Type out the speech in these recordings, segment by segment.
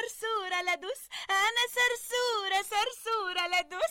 صرصورة لدوس أنا صرصورة صرصورة لدوس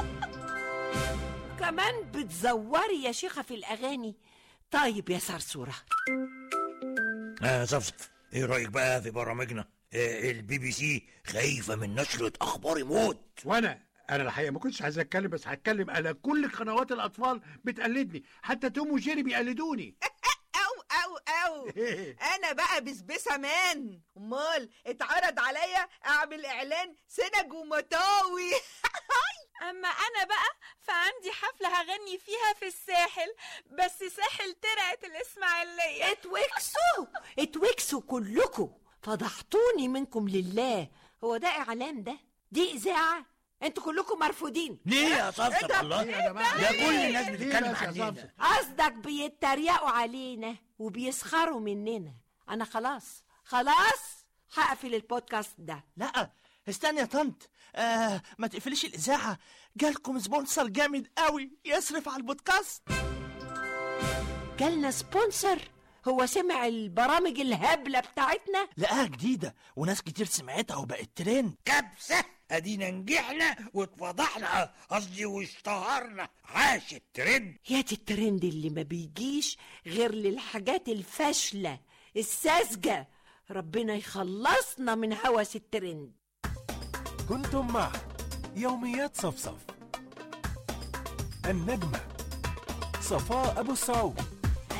كمان بتزوري يا شيخة في الأغاني طيب يا صرصورة آه صفصف ايه رايك بقى في برامجنا آه البي بي سي خايفه من نشره اخبار موت وانا انا الحقيقه ما كنتش عايز اتكلم بس هتكلم انا كل قنوات الاطفال بتقلدني حتى توم وجيري بيقلدوني او او او انا بقى بسبسه مان امال اتعرض عليا اعمل اعلان سنج ومطاوي أما أنا بقى فعندي حفلة هغني فيها في الساحل بس ساحل ترعة الإسماعيلية اتوكسوا اتوكسوا كلكم فضحتوني منكم لله هو ده إعلان ده دي إذاعة انتوا كلكم مرفوضين ليه يا صفصف الله إيه يا جماعة؟ ده كل الناس ليه بتتكلم بس يا عننا صفصف؟ قصدك بيتريقوا علينا وبيسخروا مننا انا خلاص خلاص هقفل البودكاست ده لا استني يا طنط آه ما تقفليش الاذاعه جالكم سبونسر جامد قوي يصرف على البودكاست جالنا سبونسر هو سمع البرامج الهبلة بتاعتنا لقاها جديده وناس كتير سمعتها وبقت ترند كبسه ادينا نجحنا واتفضحنا قصدي واشتهرنا عاش الترند يا دي الترند اللي ما بيجيش غير للحاجات الفاشلة الساذجة ربنا يخلصنا من هوس الترند كنتم مع يوميات صفصف النجمة صفاء أبو السعود